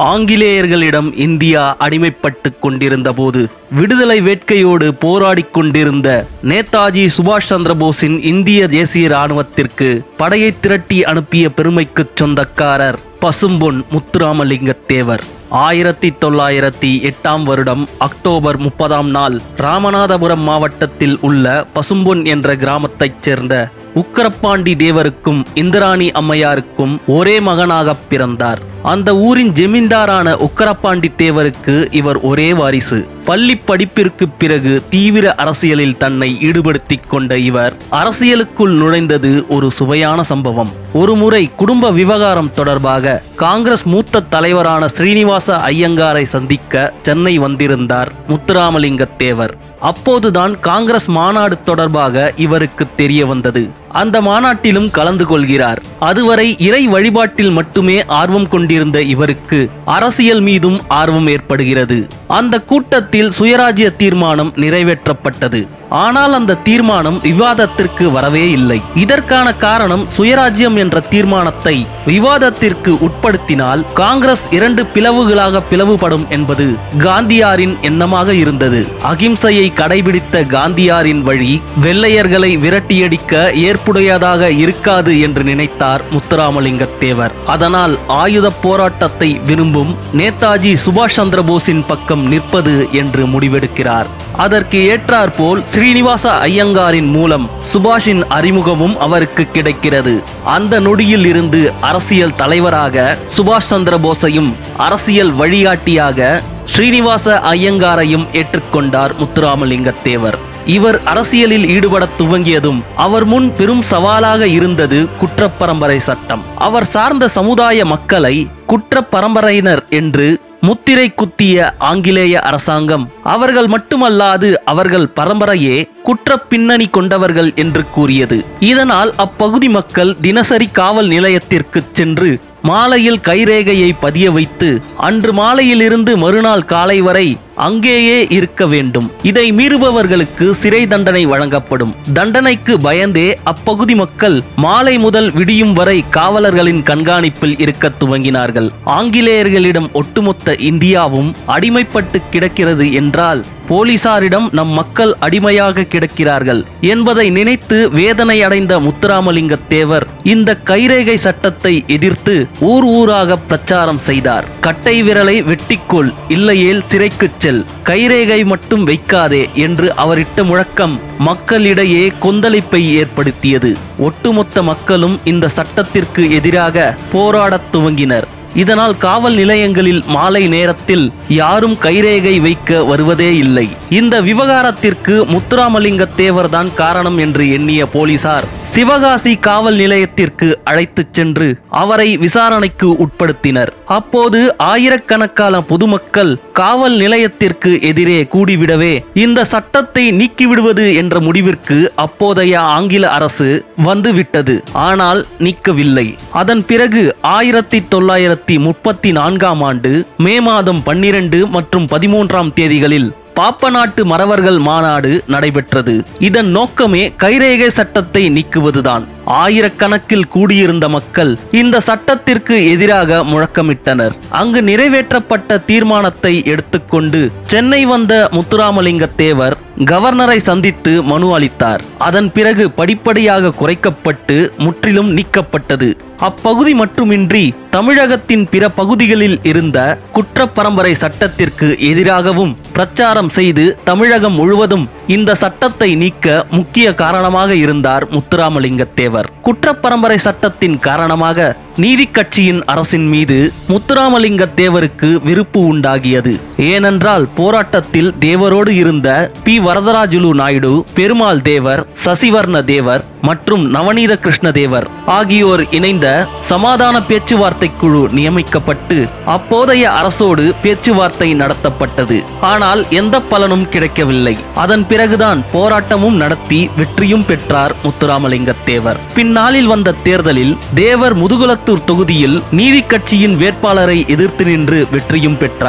ஆங்கிலேயர்களிடம் India அடிமைப்பட்டு கொண்டிருந்தபோது விடுதலை வேட்கையோடு போராடிக் கொண்டிருந்த நேதாஜி சுபாஷ் சந்திரபோஸின் இந்திய தேசிய இராணுவத்திற்கு படையை திரட்டி அனுப்பிய பெருமைக்குச் சொந்தக்காரர் பசும்பொன் முத்துராமலிங்கத் தேவர் ஆயிரத்தி தொள்ளாயிரத்தி எட்டாம் வருடம் அக்டோபர் முப்பதாம் நாள் ராமநாதபுரம் மாவட்டத்தில் உள்ள பசும்பொன் என்ற கிராமத்தைச் சேர்ந்த உக்கரப்பாண்டி தேவருக்கும் இந்திராணி அம்மையாருக்கும் ஒரே மகனாகப் பிறந்தார் அந்த ஊரின் ஜெமீன்தாரான உக்கரப்பாண்டி தேவருக்கு இவர் ஒரே வாரிசு பள்ளி படிப்பிற்கு பிறகு தீவிர அரசியலில் தன்னை ஈடுபடுத்திக் கொண்ட இவர் அரசியலுக்குள் நுழைந்தது ஒரு சுவையான சம்பவம் ஒருமுறை குடும்ப விவகாரம் தொடர்பாக காங்கிரஸ் மூத்த தலைவரான ஸ்ரீனிவாச ஐயங்காரை சந்திக்க சென்னை வந்திருந்தார் முத்துராமலிங்க தேவர் அப்போதுதான் காங்கிரஸ் மாநாடு தொடர்பாக இவருக்கு தெரிய வந்தது அந்த மாநாட்டிலும் கலந்து கொள்கிறார் அதுவரை இறை வழிபாட்டில் மட்டுமே ஆர்வம் கொண்டிருந்த இவருக்கு அரசியல் மீதும் ஆர்வம் ஏற்படுகிறது அந்த கூட்டத்தில் சுயராஜ்ய தீர்மானம் நிறைவேற்றப்பட்டது ஆனால் அந்த தீர்மானம் விவாதத்திற்கு வரவே இல்லை இதற்கான காரணம் சுயராஜ்யம் என்ற தீர்மானத்தை விவாதத்திற்கு உட்படுத்தினால் காங்கிரஸ் இரண்டு பிளவுகளாக பிளவுபடும் என்பது காந்தியாரின் எண்ணமாக இருந்தது அகிம்சையை கடைபிடித்த காந்தியாரின் வழி வெள்ளையர்களை விரட்டியடிக்க ஏற்புடையதாக இருக்காது என்று நினைத்தார் முத்துராமலிங்க தேவர் அதனால் ஆயுத போராட்டத்தை விரும்பும் நேதாஜி சுபாஷ் சந்திர போஸின் பக்கம் நிற்பது என்று முடிவெடுக்கிறார் அதற்கு ஏற்றாற்போல் ஸ்ரீனிவாச ஐயங்காரின் மூலம் சுபாஷின் அறிமுகமும் அவருக்கு கிடைக்கிறது அந்த நொடியில் இருந்து அரசியல் தலைவராக சுபாஷ் சந்திர போஸையும் அரசியல் வழிகாட்டியாக ஸ்ரீனிவாச ஐயங்காரையும் ஏற்றுக்கொண்டார் முத்துராமலிங்க தேவர் இவர் அரசியலில் ஈடுபடத் துவங்கியதும் அவர் முன் பெரும் சவாலாக இருந்தது குற்றப் பரம்பரை சட்டம் அவர் சார்ந்த சமுதாய மக்களை குற்றப் பரம்பரையினர் என்று முத்திரை குத்திய ஆங்கிலேய அரசாங்கம் அவர்கள் மட்டுமல்லாது அவர்கள் பரம்பரையே குற்ற பின்னணி கொண்டவர்கள் என்று கூறியது இதனால் அப்பகுதி மக்கள் தினசரி காவல் நிலையத்திற்கு சென்று மாலையில் கைரேகையை பதிய வைத்து அன்று மாலையிலிருந்து மறுநாள் காலை வரை அங்கேயே இருக்க வேண்டும் இதை மீறுபவர்களுக்கு சிறை தண்டனை வழங்கப்படும் தண்டனைக்கு பயந்தே அப்பகுதி மக்கள் மாலை முதல் விடியும் வரை காவலர்களின் கண்காணிப்பில் இருக்க துவங்கினார்கள் ஆங்கிலேயர்களிடம் ஒட்டுமொத்த இந்தியாவும் அடிமைப்பட்டு கிடக்கிறது என்றால் போலீசாரிடம் நம் மக்கள் அடிமையாக கிடக்கிறார்கள் என்பதை நினைத்து வேதனை அடைந்த முத்துராமலிங்க தேவர் இந்த கைரேகை சட்டத்தை எதிர்த்து ஊர் ஊராக பிரச்சாரம் செய்தார் கட்டை விரலை வெட்டிக்கொள் இல்லையேல் சிறைக்குச் செல் கைரேகை மட்டும் வைக்காதே என்று அவரிட்ட முழக்கம் மக்களிடையே கொந்தளிப்பை ஏற்படுத்தியது ஒட்டுமொத்த மக்களும் இந்த சட்டத்திற்கு எதிராக போராடத் துவங்கினர் இதனால் காவல் நிலையங்களில் மாலை நேரத்தில் யாரும் கைரேகை வைக்க வருவதே இல்லை இந்த விவகாரத்திற்கு முத்துராமலிங்க தேவர்தான் காரணம் என்று எண்ணிய போலீசார் சிவகாசி காவல் நிலையத்திற்கு அழைத்துச் சென்று அவரை விசாரணைக்கு உட்படுத்தினர் அப்போது ஆயிரக்கணக்கான பொதுமக்கள் காவல் நிலையத்திற்கு எதிரே கூடிவிடவே இந்த சட்டத்தை நீக்கிவிடுவது என்ற முடிவிற்கு அப்போதைய ஆங்கில அரசு வந்துவிட்டது ஆனால் நீக்கவில்லை அதன் பிறகு ஆயிரத்தி தொள்ளாயிரத்தி முப்பத்தி நான்காம் ஆண்டு மே மாதம் பன்னிரண்டு மற்றும் பதிமூன்றாம் தேதிகளில் பாப்பநாட்டு மறவர்கள் மாநாடு நடைபெற்றது இதன் நோக்கமே கைரேகை சட்டத்தை நீக்குவதுதான் ஆயிரக்கணக்கில் கூடியிருந்த மக்கள் இந்த சட்டத்திற்கு எதிராக முழக்கமிட்டனர் அங்கு நிறைவேற்றப்பட்ட தீர்மானத்தை எடுத்துக்கொண்டு சென்னை வந்த முத்துராமலிங்க தேவர் கவர்னரை சந்தித்து மனு அளித்தார் அதன் பிறகு படிப்படியாக குறைக்கப்பட்டு முற்றிலும் நீக்கப்பட்டது அப்பகுதி மட்டுமின்றி தமிழகத்தின் பிற பகுதிகளில் இருந்த குற்ற பரம்பரை சட்டத்திற்கு எதிராகவும் பிரச்சாரம் செய்து தமிழகம் முழுவதும் இந்த சட்டத்தை நீக்க முக்கிய காரணமாக இருந்தார் முத்துராமலிங்க தேவர் குற்ற பரம்பரை சட்டத்தின் காரணமாக நீதி கட்சியின் அரசின் மீது முத்துராமலிங்க தேவருக்கு விருப்பு உண்டாகியது ஏனென்றால் போராட்டத்தில் தேவரோடு இருந்த பி வரதராஜுலு நாயுடு பெருமாள் தேவர் சசிவர்ண தேவர் மற்றும் நவநீத கிருஷ்ண தேவர் ஆகியோர் இணைந்த சமாதான பேச்சுவார்த்தை குழு நியமிக்கப்பட்டு அப்போதைய அரசோடு பேச்சுவார்த்தை நடத்தப்பட்டது ஆனால் எந்த பலனும் கிடைக்கவில்லை அதன் பிறகுதான் போராட்டமும் நடத்தி வெற்றியும் பெற்றார் முத்துராமலிங்க தேவர் பின்னாளில் வந்த தேர்தலில் தேவர் முதுகுலத்தூர் தொகுதியில் நீதி கட்சியின் வேட்பாளரை எதிர்த்து நின்று வெற்றியும் பெற்றார்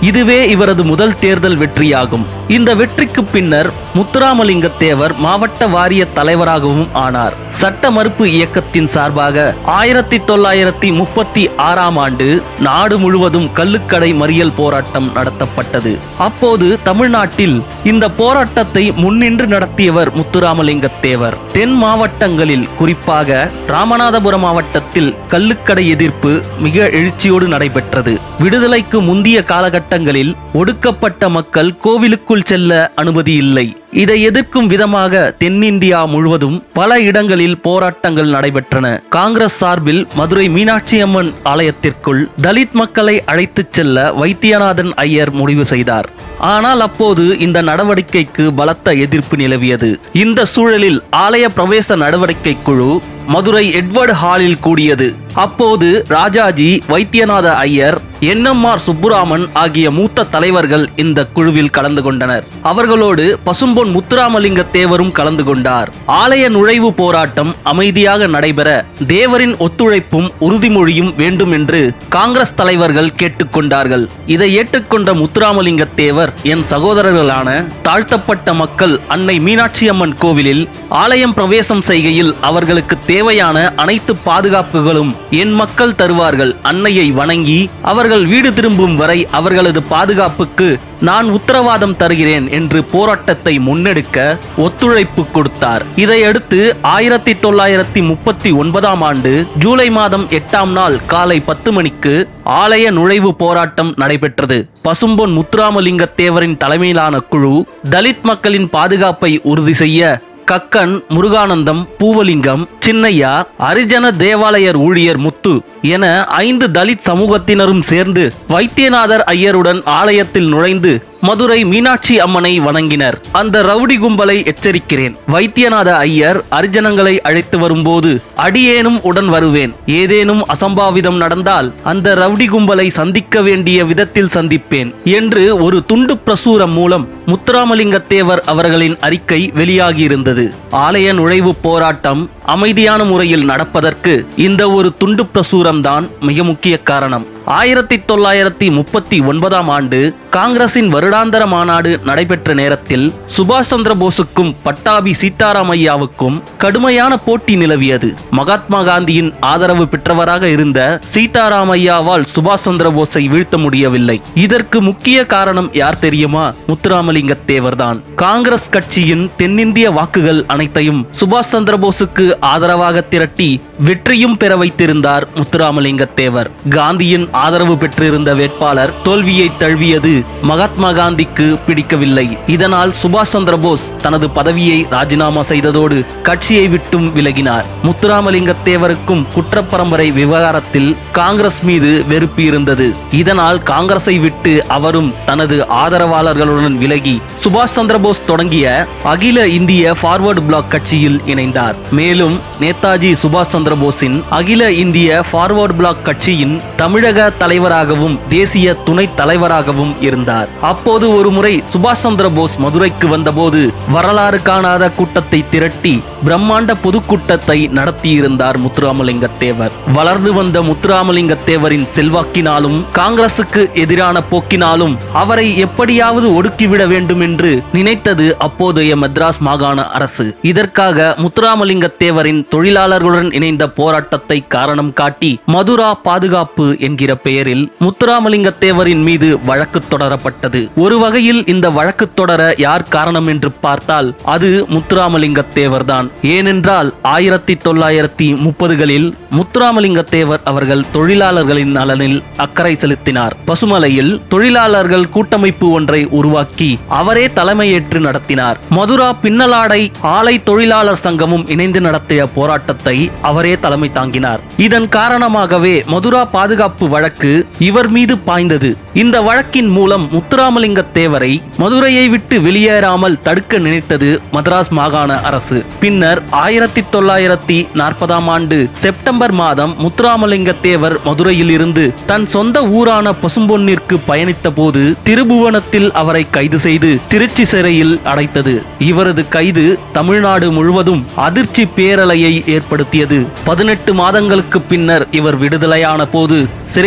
இதுவே இவரது முதல் தேர்தல் வெற்றியாகும் இந்த வெற்றிக்கு பின்னர் முத்துராமலிங்க தேவர் மாவட்ட வாரிய தலைவராகவும் ஆனார் சட்ட மறுப்பு இயக்கத்தின் சார்பாக ஆயிரத்தி தொள்ளாயிரத்தி முப்பத்தி ஆறாம் ஆண்டு நாடு முழுவதும் கள்ளுக்கடை மறியல் போராட்டம் நடத்தப்பட்டது அப்போது தமிழ்நாட்டில் இந்த போராட்டத்தை முன்னின்று நடத்தியவர் முத்துராமலிங்க தேவர் தென் மாவட்டங்களில் குறிப்பாக ராமநாதபுரம் மாவட்டத்தில் கள்ளுக்கடை எதிர்ப்பு மிக எழுச்சியோடு நடைபெற்றது விடுதலைக்கு முந்திய காலகட்டங்களில் ஒடுக்கப்பட்ட மக்கள் கோவிலுக்குள் செல்ல அனுமதி இல்லை இதை எதிர்க்கும் விதமாக தென்னிந்தியா முழுவதும் பல இடங்களில் போராட்டங்கள் நடைபெற்றன காங்கிரஸ் சார்பில் மதுரை மீனாட்சி அம்மன் ஆலயத்திற்குள் தலித் மக்களை அழைத்துச் செல்ல வைத்தியநாதன் ஐயர் முடிவு செய்தார் ஆனால் அப்போது இந்த நடவடிக்கைக்கு பலத்த எதிர்ப்பு நிலவியது இந்த சூழலில் ஆலய பிரவேச நடவடிக்கை குழு மதுரை எட்வர்ட் ஹாலில் கூடியது அப்போது ராஜாஜி வைத்தியநாத ஐயர் என்எம்ஆர் சுப்புராமன் ஆகிய மூத்த தலைவர்கள் இந்த குழுவில் கலந்து கொண்டனர் அவர்களோடு பசும்பொன் முத்துராமலிங்க தேவரும் கலந்து கொண்டார் ஆலய நுழைவு போராட்டம் அமைதியாக நடைபெற தேவரின் ஒத்துழைப்பும் உறுதிமொழியும் வேண்டும் என்று காங்கிரஸ் தலைவர்கள் கேட்டுக்கொண்டார்கள் இதை ஏற்றுக்கொண்ட முத்துராமலிங்க தேவர் என் சகோதரர்களான தாழ்த்தப்பட்ட மக்கள் அன்னை மீனாட்சி அம்மன் கோவிலில் ஆலயம் பிரவேசம் செய்கையில் அவர்களுக்கு தேவையான அனைத்து பாதுகாப்புகளும் என் மக்கள் தருவார்கள் அன்னையை வணங்கி அவர்கள் வீடு திரும்பும் வரை அவர்களது பாதுகாப்புக்கு நான் உத்தரவாதம் தருகிறேன் என்று போராட்டத்தை முன்னெடுக்க ஒத்துழைப்பு கொடுத்தார் இதையடுத்து ஆயிரத்தி தொள்ளாயிரத்தி முப்பத்தி ஒன்பதாம் ஆண்டு ஜூலை மாதம் எட்டாம் நாள் காலை பத்து மணிக்கு ஆலய நுழைவு போராட்டம் நடைபெற்றது பசும்பொன் முத்துராமலிங்க தேவரின் தலைமையிலான குழு தலித் மக்களின் பாதுகாப்பை உறுதி செய்ய கக்கன் முருகானந்தம் பூவலிங்கம் சின்னையா அரிஜன தேவாலயர் ஊழியர் முத்து என ஐந்து தலித் சமூகத்தினரும் சேர்ந்து வைத்தியநாதர் ஐயருடன் ஆலயத்தில் நுழைந்து மதுரை மீனாட்சி அம்மனை வணங்கினர் அந்த ரவுடி கும்பலை எச்சரிக்கிறேன் வைத்தியநாத ஐயர் அரிஜனங்களை அழைத்து வரும்போது அடியேனும் உடன் வருவேன் ஏதேனும் அசம்பாவிதம் நடந்தால் அந்த ரவுடி கும்பலை சந்திக்க வேண்டிய விதத்தில் சந்திப்பேன் என்று ஒரு துண்டு பிரசுரம் மூலம் முத்துராமலிங்க தேவர் அவர்களின் அறிக்கை வெளியாகியிருந்தது ஆலய நுழைவு போராட்டம் அமைதியான முறையில் நடப்பதற்கு இந்த ஒரு துண்டு பிரசுரம்தான் மிக முக்கிய காரணம் ஆயிரத்தி தொள்ளாயிரத்தி முப்பத்தி ஒன்பதாம் ஆண்டு காங்கிரசின் வருடாந்தர மாநாடு நடைபெற்ற நேரத்தில் சுபாஷ் சந்திர போஸுக்கும் பட்டாபி சீதாராமையாவுக்கும் கடுமையான போட்டி நிலவியது மகாத்மா காந்தியின் ஆதரவு பெற்றவராக இருந்த சீதாராமையாவால் சுபாஷ் சந்திர போஸை வீழ்த்த முடியவில்லை இதற்கு முக்கிய காரணம் யார் தெரியுமா முத்துராமலிங்க தேவர்தான் காங்கிரஸ் கட்சியின் தென்னிந்திய வாக்குகள் அனைத்தையும் சுபாஷ் சந்திர போஸுக்கு ஆதரவாக திரட்டி வெற்றியும் பெற வைத்திருந்தார் முத்துராமலிங்க தேவர் காந்தியின் ஆதரவு பெற்றிருந்த வேட்பாளர் தோல்வியை தழுவியது மகாத்மா காந்திக்கு பிடிக்கவில்லை இதனால் சுபாஷ் சந்திர போஸ் தனது பதவியை ராஜினாமா செய்ததோடு கட்சியை விட்டும் விலகினார் முத்துராமலிங்க தேவருக்கும் குற்றப்பரம்பரை விவகாரத்தில் காங்கிரஸ் மீது வெறுப்பு இருந்தது இதனால் காங்கிரஸை விட்டு அவரும் தனது ஆதரவாளர்களுடன் விலகி சுபாஷ் சந்திர போஸ் தொடங்கிய அகில இந்திய ஃபார்வர்டு பிளாக் கட்சியில் இணைந்தார் மேலும் நேதாஜி சுபாஷ் சந்திர போஸின் அகில இந்திய ஃபார்வர்டு பிளாக் கட்சியின் தமிழக தலைவராகவும் தேசிய துணைத் தலைவராகவும் இருந்தார் அப்போது ஒருமுறை சுபாஷ் சந்திர போஸ் மதுரைக்கு வந்தபோது வரலாறு காணாத கூட்டத்தை திரட்டி பிரம்மாண்ட பொதுக்கூட்டத்தை நடத்தியிருந்தார் முத்துராமலிங்க தேவர் வளர்ந்து வந்த முத்துராமலிங்க தேவரின் செல்வாக்கினாலும் காங்கிரசுக்கு எதிரான போக்கினாலும் அவரை எப்படியாவது ஒடுக்கிவிட வேண்டும் என்று நினைத்தது அப்போதைய மெட்ராஸ் மாகாண அரசு இதற்காக முத்துராமலிங்க தேவரின் தொழிலாளர்களுடன் இணைந்த போராட்டத்தை காரணம் காட்டி மதுரா பாதுகாப்பு என்கிற பெயரில் முத்துராமலிங்க தேவரின் மீது வழக்கு தொடரப்பட்டது ஒரு வகையில் இந்த வழக்கு தொடர யார் காரணம் என்று பார்த்தால் அது முத்துராமலிங்க தேவர்தான் ஏனென்றால் ஆயிரத்தி தொள்ளாயிரத்தி முப்பதுகளில் முத்துராமலிங்க தேவர் அவர்கள் தொழிலாளர்களின் நலனில் அக்கறை செலுத்தினார் பசுமலையில் தொழிலாளர்கள் கூட்டமைப்பு ஒன்றை உருவாக்கி அவரே தலைமையேற்று நடத்தினார் மதுரா பின்னலாடை ஆலை தொழிலாளர் சங்கமும் இணைந்து நடத்திய போராட்டத்தை அவரே தலைமை தாங்கினார் இதன் காரணமாகவே மதுரா பாதுகாப்பு வழக்கு இவர் மீது பாய்ந்தது இந்த வழக்கின் மூலம் முத்துராமலிங்க தேவரை மதுரையை விட்டு வெளியேறாமல் தடுக்க நினைத்தது மദ്രാஸ் மாகாண அரசு பின்னர் ஆயிரத்தி தொள்ளாயிரத்தி நாற்பதாம் ஆண்டு செப்டம்பர் மாதம் முத்துராமலிங்க தேவர் மதுரையில் இருந்து தன் சொந்த ஊரான பசும்பொன்னிற்கு பயணித்த போது திருபுவனத்தில் அவரை கைது செய்து திருச்சி சிறையில் அடைத்தது இவரது கைது தமிழ்நாடு முழுவதும் அதிர்ச்சி பேரலையை ஏற்படுத்தியது பதினெட்டு மாதங்களுக்கு பின்னர் இவர் விடுதலையான போது சிறை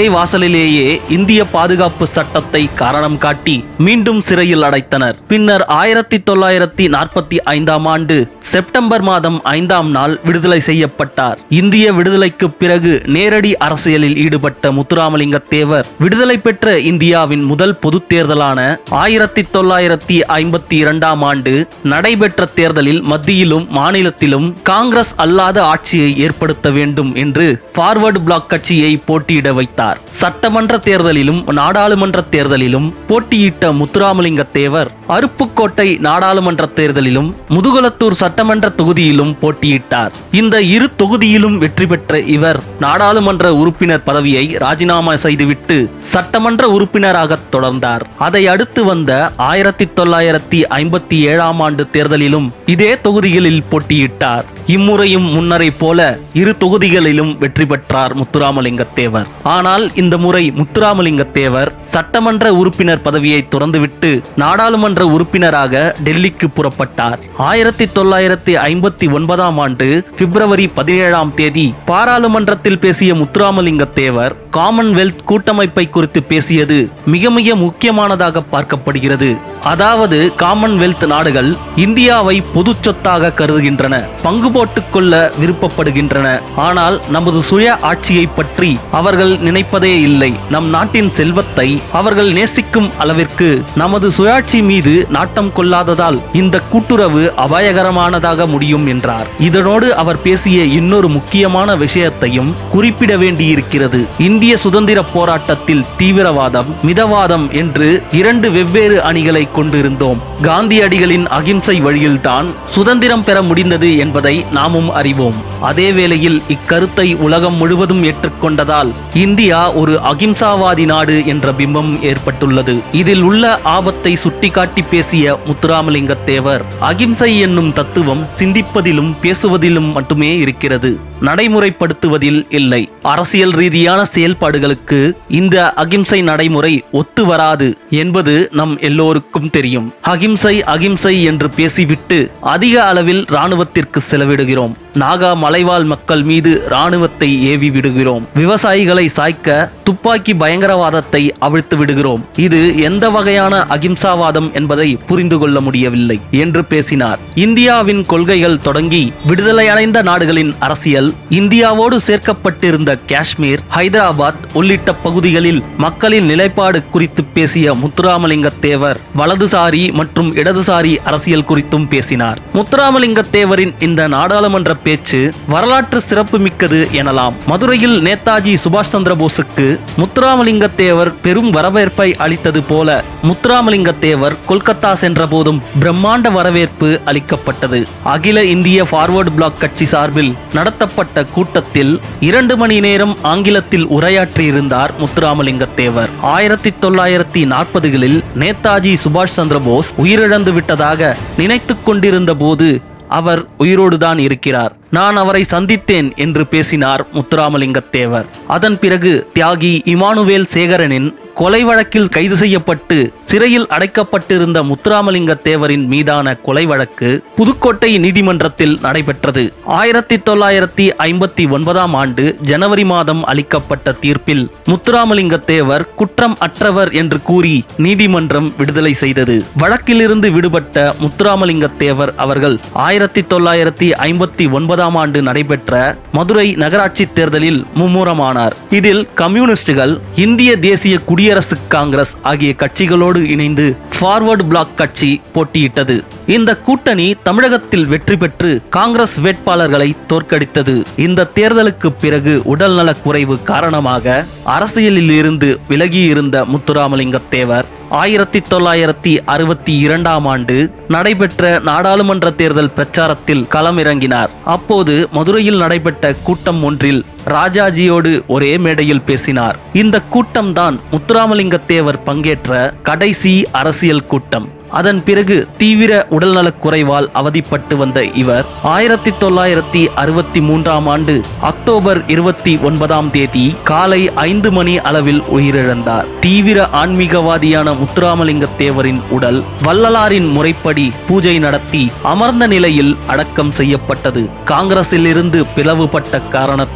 வாசலிலேயே இந்திய பாதுகாப்பு சட்டத்தை காரணம் காட்டி மீண்டும் சிறையில் அடைத்தனர் பின்னர் ஆயிரத்தி தொள்ளாயிரத்தி நாற்பத்தி ஐந்தாம் ஆண்டு செப்டம்பர் மாதம் ஐந்தாம் நாள் விடுதலை செய்யப்பட்டார் இந்திய விடுதலைக்கு பிறகு நேரடி அரசியலில் ஈடுபட்ட முத்துராமலிங்க தேவர் விடுதலை பெற்ற இந்தியாவின் முதல் பொதுத் தேர்தலான ஆயிரத்தி தொள்ளாயிரத்தி ஐம்பத்தி இரண்டாம் ஆண்டு நடைபெற்ற தேர்தலில் மத்தியிலும் மாநிலத்திலும் காங்கிரஸ் அல்லாத ஆட்சியை ஏற்படுத்த வேண்டும் என்று ஃபார்வர்டு பிளாக் கட்சியை போட்டியிட வைத்தார் சட்டமன்ற தேர்தலிலும் நாடாளுமன்ற தேர்தலிலும் போட்டியிட்ட முத்துராமலிங்க தேவர் அருப்புக்கோட்டை நாடாளுமன்ற தேர்தலிலும் முதுகுலத்தூர் சட்டமன்ற தொகுதியிலும் போட்டியிட்டார் இந்த இரு தொகுதியிலும் வெற்றி பெற்ற இவர் நாடாளுமன்ற உறுப்பினர் பதவியை ராஜினாமா செய்துவிட்டு சட்டமன்ற உறுப்பினராக தொடர்ந்தார் அதை அடுத்து வந்த ஆயிரத்தி தொள்ளாயிரத்தி ஐம்பத்தி ஏழாம் ஆண்டு தேர்தலிலும் இதே தொகுதிகளில் போட்டியிட்டார் இம்முறையும் முன்னரை போல இரு தொகுதிகளிலும் வெற்றி பெற்றார் முத்துராமலிங்க தேவர் ஆனால் இந்த முறை முத்துராமலிங்க தேவர் சட்டமன்ற உறுப்பினர் பதவியை துறந்துவிட்டு நாடாளுமன்ற உறுப்பினராக டெல்லிக்கு புறப்பட்டார் ஆயிரத்தி தொள்ளாயிரத்தி ஐம்பத்தி ஒன்பதாம் ஆண்டு பிப்ரவரி பதினேழாம் தேதி பாராளுமன்றத்தில் பேசிய முத்துராமலிங்க தேவர் காமன்வெல்த் கூட்டமைப்பை குறித்து பேசியது மிக மிக முக்கியமானதாக பார்க்கப்படுகிறது அதாவது காமன்வெல்த் நாடுகள் இந்தியாவை பொது சொத்தாக கருதுகின்றன பங்கு போட்டுக் கொள்ள விருப்பப்படுகின்றன ஆனால் நமது சுய ஆட்சியை பற்றி அவர்கள் நினைப்பதே இல்லை நம் நாட்டின் செல்வத்தை அவர்கள் நேசிக்கும் அளவிற்கு நமது சுயாட்சி மீது நாட்டம் கொள்ளாததால் இந்த கூட்டுறவு அபாயகரமானதாக முடியும் என்றார் இதனோடு அவர் பேசிய இன்னொரு முக்கியமான விஷயத்தையும் குறிப்பிட வேண்டியிருக்கிறது இந்திய சுதந்திர போராட்டத்தில் தீவிரவாதம் மிதவாதம் என்று இரண்டு வெவ்வேறு அணிகளை கொண்டிருந்தோம் காந்தியடிகளின் அகிம்சை வழியில்தான் சுதந்திரம் பெற முடிந்தது என்பதை நாமும் அறிவோம் அதே வேளையில் இக்கருத்தை உலகம் முழுவதும் ஏற்றுக்கொண்டதால் இந்தியா ஒரு அகிம்சாவாதி நாடு என்ற பிம்பம் ஏற்பட்டுள்ளது இதில் உள்ள ஆபத்தை சுட்டிக்காட்டி பேசிய முத்துராமலிங்க தேவர் அகிம்சை என்னும் தத்துவம் சிந்திப்பதிலும் பேசுவதிலும் மட்டுமே இருக்கிறது நடைமுறைப்படுத்துவதில் இல்லை அரசியல் ரீதியான செயல்பாடுகளுக்கு இந்த அகிம்சை நடைமுறை ஒத்து வராது என்பது நம் எல்லோருக்கும் தெரியும் அகிம்சை அகிம்சை என்று பேசிவிட்டு அதிக அளவில் இராணுவத்திற்கு செலவிடுகிறோம் நாகா மலைவாழ் மக்கள் மீது இராணுவத்தை ஏவி விடுகிறோம் விவசாயிகளை சாய்க்க துப்பாக்கி பயங்கரவாதத்தை அவிழ்த்து விடுகிறோம் இது எந்த வகையான அகிம்சாவாதம் என்பதை புரிந்து கொள்ள முடியவில்லை என்று பேசினார் இந்தியாவின் கொள்கைகள் தொடங்கி விடுதலையடைந்த நாடுகளின் அரசியல் இந்தியாவோடு சேர்க்கப்பட்டிருந்த காஷ்மீர் ஹைதராபாத் உள்ளிட்ட பகுதிகளில் மக்களின் நிலைப்பாடு குறித்து பேசிய முத்துராமலிங்க தேவர் வலதுசாரி மற்றும் இடதுசாரி அரசியல் குறித்தும் பேசினார் முத்துராமலிங்க தேவரின் இந்த நாடாளுமன்ற பேச்சு வரலாற்று சிறப்பு மிக்கது எனலாம் மதுரையில் நேதாஜி சுபாஷ் சந்திர போஸுக்கு முத்துராமலிங்க தேவர் பெரும் வரவேற்பை அளித்தது போல முத்துராமலிங்க தேவர் கொல்கத்தா சென்ற போதும் பிரம்மாண்ட வரவேற்பு அளிக்கப்பட்டது அகில இந்திய ஃபார்வர்டு பிளாக் கட்சி சார்பில் நடத்தப்பட்ட கூட்டத்தில் இரண்டு மணி நேரம் ஆங்கிலத்தில் உரையாற்றியிருந்தார் முத்துராமலிங்க தேவர் ஆயிரத்தி தொள்ளாயிரத்தி நாற்பதுகளில் நேதாஜி சுபாஷ் சந்திர போஸ் உயிரிழந்து விட்டதாக நினைத்துக் கொண்டிருந்த போது அவர் உயிரோடுதான் இருக்கிறார் நான் அவரை சந்தித்தேன் என்று பேசினார் முத்துராமலிங்க தேவர் அதன் பிறகு தியாகி இமானுவேல் சேகரனின் கொலை வழக்கில் கைது செய்யப்பட்டு சிறையில் அடைக்கப்பட்டிருந்த முத்துராமலிங்க தேவரின் மீதான கொலை வழக்கு புதுக்கோட்டை நீதிமன்றத்தில் நடைபெற்றது ஆயிரத்தி தொள்ளாயிரத்தி ஐம்பத்தி ஒன்பதாம் ஆண்டு ஜனவரி மாதம் அளிக்கப்பட்ட தீர்ப்பில் முத்துராமலிங்க தேவர் குற்றம் அற்றவர் என்று கூறி நீதிமன்றம் விடுதலை செய்தது வழக்கிலிருந்து விடுபட்ட முத்துராமலிங்க தேவர் அவர்கள் ஆயிரத்தி தொள்ளாயிரத்தி ஐம்பத்தி ஒன்பதாம் ஆண்டு நடைபெற்ற மதுரை நகராட்சி தேர்தலில் மும்முரமானார் இதில் கம்யூனிஸ்டுகள் இந்திய தேசிய குடியரசு காங்கிரஸ் ஆகிய கட்சிகளோடு இணைந்து ஃபார்வர்டு பிளாக் கட்சி போட்டியிட்டது இந்த கூட்டணி தமிழகத்தில் வெற்றி பெற்று காங்கிரஸ் வேட்பாளர்களை தோற்கடித்தது இந்த தேர்தலுக்கு பிறகு உடல்நலக் குறைவு காரணமாக அரசியலில் இருந்து விலகியிருந்த முத்துராமலிங்க தேவர் ஆயிரத்தி தொள்ளாயிரத்தி அறுபத்தி இரண்டாம் ஆண்டு நடைபெற்ற நாடாளுமன்ற தேர்தல் பிரச்சாரத்தில் களமிறங்கினார் அப்போது மதுரையில் நடைபெற்ற கூட்டம் ஒன்றில் ராஜாஜியோடு ஒரே மேடையில் பேசினார் இந்த கூட்டம்தான் முத்துராமலிங்க தேவர் பங்கேற்ற கடைசி அரசியல் கூட்டம் அதன் பிறகு தீவிர உடல்நலக் குறைவால் அவதிப்பட்டு வந்த இவர் ஆயிரத்தி தொள்ளாயிரத்தி அறுபத்தி மூன்றாம் ஆண்டு அக்டோபர் இருபத்தி ஒன்பதாம் தேதி காலை ஐந்து மணி அளவில் உயிரிழந்தார் தீவிர ஆன்மீகவாதியான முத்துராமலிங்க தேவரின் உடல் வள்ளலாரின் முறைப்படி பூஜை நடத்தி அமர்ந்த நிலையில் அடக்கம் செய்யப்பட்டது காங்கிரஸில் இருந்து பிளவுபட்ட காரணத்தால்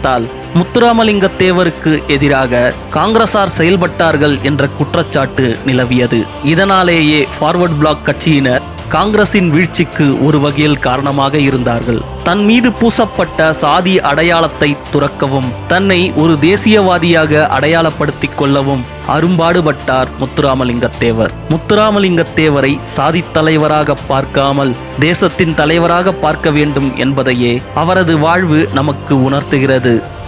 முத்துராமலிங்க தேவருக்கு எதிராக காங்கிரசார் செயல்பட்டார்கள் என்ற குற்றச்சாட்டு நிலவியது இதனாலேயே ஃபார்வர்ட் பிளாக் கட்சியினர் காங்கிரசின் வீழ்ச்சிக்கு ஒரு வகையில் காரணமாக இருந்தார்கள் தன் மீது பூசப்பட்ட சாதி அடையாளத்தை துறக்கவும் தன்னை ஒரு தேசியவாதியாக அடையாளப்படுத்திக் கொள்ளவும் அரும்பாடுபட்டார் முத்துராமலிங்கத்தேவர் முத்துராமலிங்கத்தேவரை சாதி தலைவராக பார்க்காமல் தேசத்தின் தலைவராக பார்க்க வேண்டும் என்பதையே அவரது வாழ்வு நமக்கு உணர்த்துகிறது